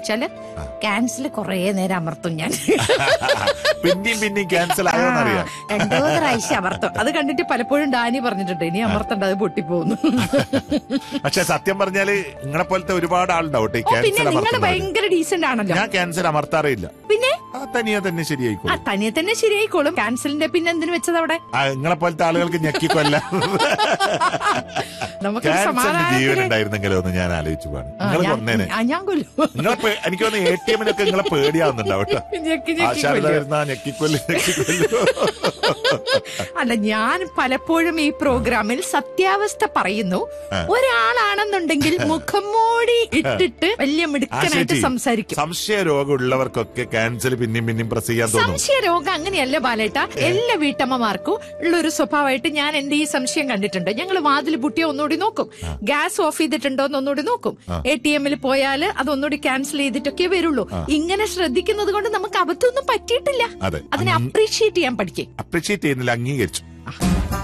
വെച്ചാല് ക്യാൻസൽ കുറേ നേരം അമർത്തും ഞാൻ പിന്നെയും പിന്നെയും ക്യാൻസൽ ആയോന്നറിയാം രണ്ടോ പ്രാവശ്യം അമർത്തും അത് കണ്ടിട്ട് പലപ്പോഴും ഡാനി പറഞ്ഞിട്ടുണ്ട് ഇനി അമർത്തണ്ട അത് പൊട്ടിപ്പോകുന്നു പക്ഷെ സത്യം പറഞ്ഞാല് നിങ്ങളെ പോലത്തെ ഒരുപാട് ആളുണ്ടാവും കേട്ടോ ഈ ഓ, പിന്നെ ക്യാൻസൽ നിങ്ങൾ അമർത്തുന്നവര്. ഭയങ്കര ഡീസന്റ് ആണല്ലോ ഞാൻ ക്യാൻസൽ അമർത്താറില്ല പിന്നെ ആ തനിയെ തന്നെ ആ ശരിയായിക്കോളും തനിയെ തന്നെ ശരിയായിക്കോളും ക്യാൻസലിന്റെ പിന്നെ എന്തിനു വെച്ചത് അവിടെ ആ, നിങ്ങളെ പോലത്തെ ആളുകൾക്ക് ഞെക്കിക്കൊല്ല നമുക്ക് ക്യാൻസറിന് ജീവൻ സമാധാനത്തിന് ഉണ്ടായിരുന്നെങ്കിലോ എന്ന് ഞാൻ ആലോചിച്ചു പോവാണ് ആ, നിങ്ങൾ ഞാൻ- കൊന്നേനെ ആ, ഞാൻ കൊല്ലും നിങ്ങളെ പേ- എനിക്ക് തോന്നുന്നു എ ടി എമ്മിനൊക്കെ നിങ്ങളെ പേടിയാവുന്നുണ്ടാവും കേട്ടോ ഞെക്കി ആ ഞെക്കി ശാരദ കൊല്ലും. വരുന്ന ഞെക്കിക്കൊല്ലു ഞെക്കിക്കൊല്ലു അല്ല ഞാൻ പലപ്പോഴും ഈ പ്രോഗ്രാമിൽ സത്യാവസ്ഥ പറയുന്നു ഒരാളാണെന്നുണ്ടെങ്കിൽ മുഖം മൂടി ഇട്ടിട്ട് വലിയ ആ മിടുക്കനായിട്ട് ശരി സംസാരിക്കും സംശയ രോഗമുള്ളവർക്കൊക്കെ ക്യാൻസർ പിന്നെയും പിന്നെയും പ്രസ് ചെയ്യാൻ തോന്നും സംശയ രോഗം അങ്ങനെയല്ല ബാലേട്ട എല്ലാ വീട്ടമ്മമാർക്കും ഉള്ള ഒരു സ്വഭാവമായിട്ട് ഞാൻ എന്റെ ഈ സംശയം കണ്ടിട്ടുണ്ട് ഞങ്ങൾ വാതിൽ പുട്ടിയ ഒന്നുകൂടി നോക്കും ഗ്യാസ് ഓഫ് ചെയ്തിട്ടുണ്ടോ എന്ന് ഒന്നുകൂടി നോക്കും എ ടി എമ്മിൽ പോയാൽ അത് ഒന്നുകൂടി ക്യാൻസൽ ചെയ്തിട്ടൊക്കെ വരുള്ളൂ ഇങ്ങനെ ശ്രദ്ധിക്കുന്നത് കൊണ്ട് നമുക്ക് അബദ്ധമൊന്നും പറ്റിയിട്ടില്ല അതെ അതിനെ അപ്രീഷിയേറ്റ് ചെയ്യാൻ പഠിക്കേ അപ്രീഷിയേറ്റ് ചെയ്യുന്നില്ല അംഗീകരിച്ചു